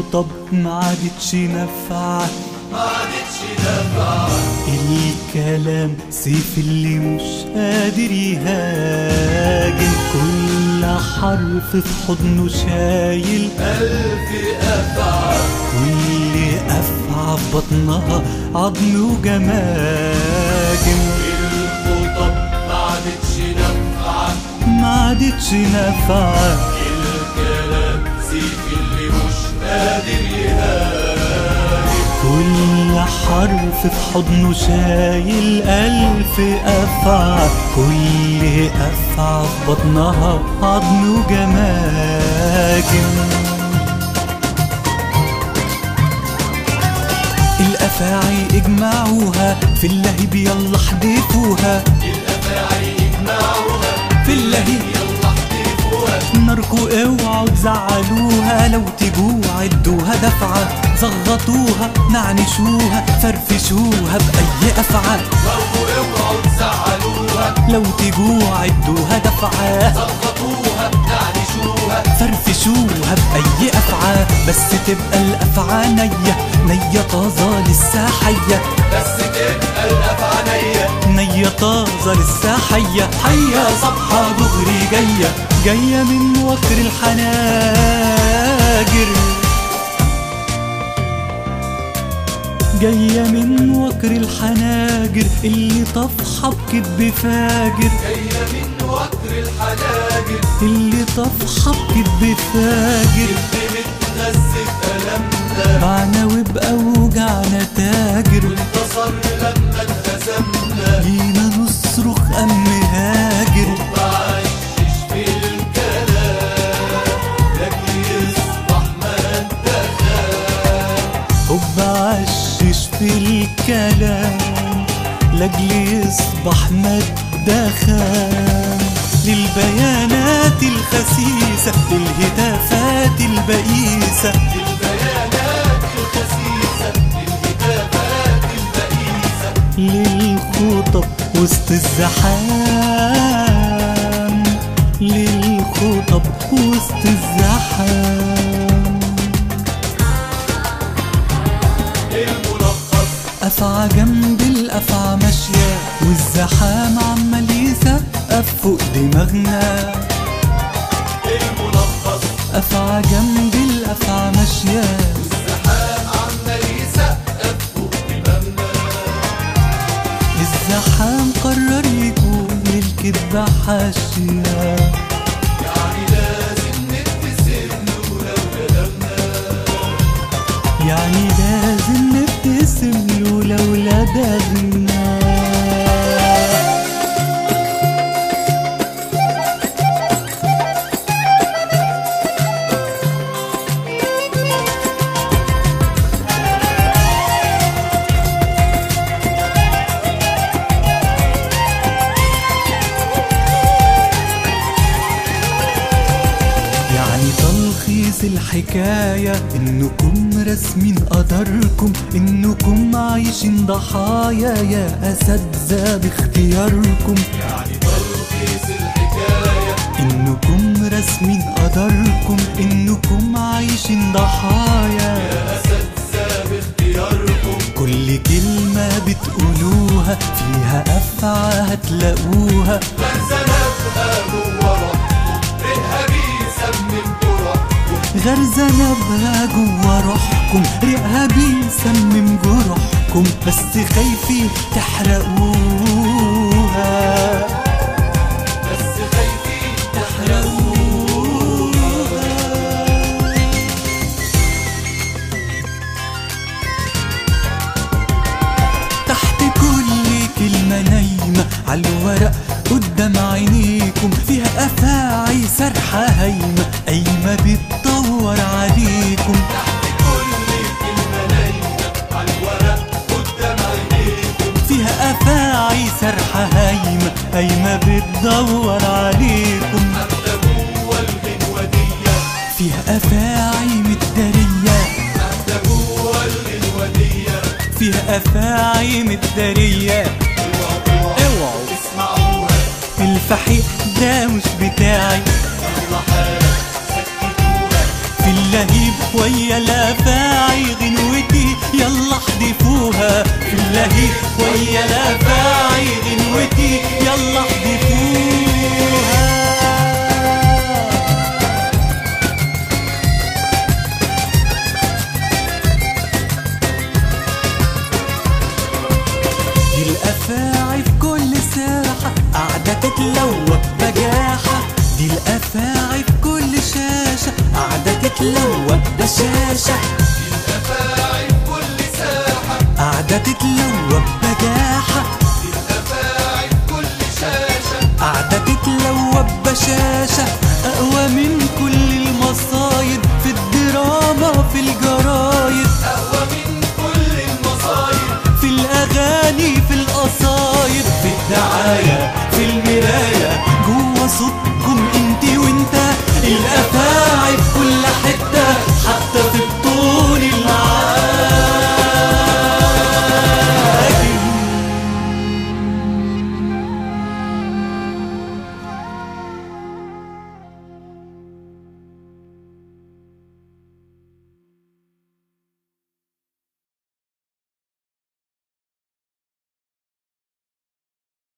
الخطب ما عادتش نافعة ما عادتش نافعة الكلام سيف اللي مش قادر يهاجم كل حرف في حضنه شايل ألف أفعى كل أفعى في بطنها عظم وجماجم الخطب ما عادتش نافعة ما عادتش نافعة الكلام سيف اللي مش قادر يهاجم كل حرف في حضنه شايل ألف أفعى كل أفعى في بطنها عظم وجماجم الأفاعي اجمعوها في اللهيب يلا احدفوها الأفاعي يجمعوها في اللهيب يلا احتفوها ناركو اوعوا تزعلوها لو تجوا عدوها دفعة زغطوها نعنشوها فرفشوها بأي أفعى برضو اوعوا تزعلوها لو تجوا عدوها دفعة سقطوها نعنشوها فرفشوها بأي أفعى بس تبقى الأفعى نية نية طازة لسه حية بس تبقى الأفعى نية نية طازة لسه حية حية صبحة دغري جاية جاية من وكر الحناجر جاية من وكر الحناجر اللي طفحة بكدب فاجر جاية من وكر الحناجر اللي طفحة بكدب فاجر اللي متغذي بألمنا بعنا وبأوجعنا تاجر انتصر لما اتهزمنا جينا نصرخ أم هاجر بعشش في الكلام لكن يصبح ما انتخاب حب عشش في الكلام لاجل يصبح مادة خام للبيانات الخسيسة للهتافات البئيسة البيانات الخسيسة الكتابات البئيسة للخطب وسط الزحام للخطب وسط الزحام الملخص أفعى جنب الأفعى ماشية والزحام عمال يسقف فوق دماغنا الملخص أفعى جنب الأفعى ماشية الزحام عمال يسقف فوق دماغنا الزحام قرر يكون الكدبة حاشية يعني لازم نبتسم له لو كلامنا يعني لازم نبتسم له لولا دغنا يعني تلخيص الحكاية إنكم راسمين قدركم إنكم عايشين ضحايا يا أساتذة باختياركم يعني تلخيص الحكاية إنكم راسمين قدركم إنكم عايشين ضحايا أساتذة باختياركم كل كلمة بتقولوها فيها أفعى هتلاقوها غرزنا بها جوه روحكم ريحها بيسمم جرحكم غرزانة بها جوا روحكم ريقها بيسمم جروحكم بس خايفين تحرقوها بس خايفين تحرقوها تحت كل كلمة نايمة على الورق قدام عينيكم فيها أفاعي سرحة هايمة قايمة بتدور عليكم تحت كل كلمة نايمة على الورق قدام عينيكم فيها أفاعي سرحة هايمة قايمة بتدور عليكم حتى جوه الغنوة دي فيها أفاعي متدارية حتى جوه الغنوة دي فيها أفاعي متدارية اوعوا اسمعوها الفحيح ده مش بتاعي يلا حالك سكتوها في اللهيب ويا الافاعي غنوتي يلا احذفوها في اللهيب ويا الافاعي غنوتي يلا احذفوها دي الافاعي في كل ساحة قاعدة تتلوى بجاحة دي الافاعي في كل شاشة قاعدة تتلوى بشاشة الأفاعي في كل ساحة قاعدة تتلوى بجاحة الأفاعي في كل شاشة قاعدة تتلوى بشاشة أقوى من كل المصايد في الدراما في الجرايد أقوى من كل المصايب في الأغاني في القصايد في الدعاية